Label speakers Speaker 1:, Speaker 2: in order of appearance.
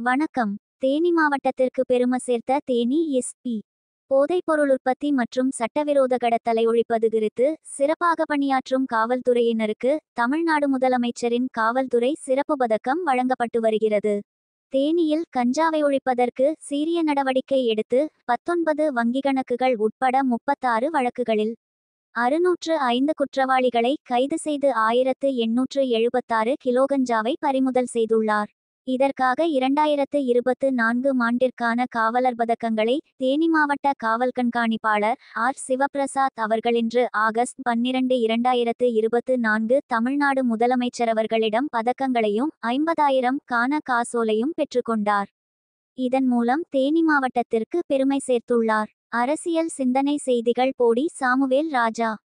Speaker 1: வணக்கம் தேனி மாவட்டத்திற்கு பெருமை சேர்த்த தேனி எஸ்பி போதைப்பொருள் உற்பத்தி மற்றும் சட்டவிரோத கடத்தலை ஒழிப்பது குறித்து சிறப்பாக பணியாற்றும் காவல்துறையினருக்கு தமிழ்நாடு முதலமைச்சரின் காவல்துறை சிறப்பு பதக்கம் வழங்கப்பட்டு வருகிறது தேனியில் கஞ்சாவை ஒழிப்பதற்கு சீரிய நடவடிக்கை எடுத்து பத்தொன்பது வங்கி கணக்குகள் உட்பட முப்பத்தாறு வழக்குகளில் அறுநூற்று ஐந்து குற்றவாளிகளை கைது செய்து ஆயிரத்து எண்ணூற்று எழுபத்தாறு கிலோ கஞ்சாவை பறிமுதல் செய்துள்ளார் இதற்காக இரண்டாயிரத்து இருபத்து நான்கு ஆண்டிற்கான காவலர் பதக்கங்களை தேனி மாவட்ட காவல் கண்காணிப்பாளர் ஆர் சிவபிரசாத் அவர்கள் இன்று ஆகஸ்ட் பன்னிரண்டு இரண்டாயிரத்து இருபத்து நான்கு தமிழ்நாடு முதலமைச்சர் அவர்களிடம் பதக்கங்களையும் ஐம்பதாயிரம் கான காசோலையும் பெற்றுக்கொண்டார் இதன் மூலம் தேனி மாவட்டத்திற்கு பெருமை சேர்த்துள்ளார் அரசியல் சிந்தனை செய்திகள் போடி சாமுவேல் ராஜா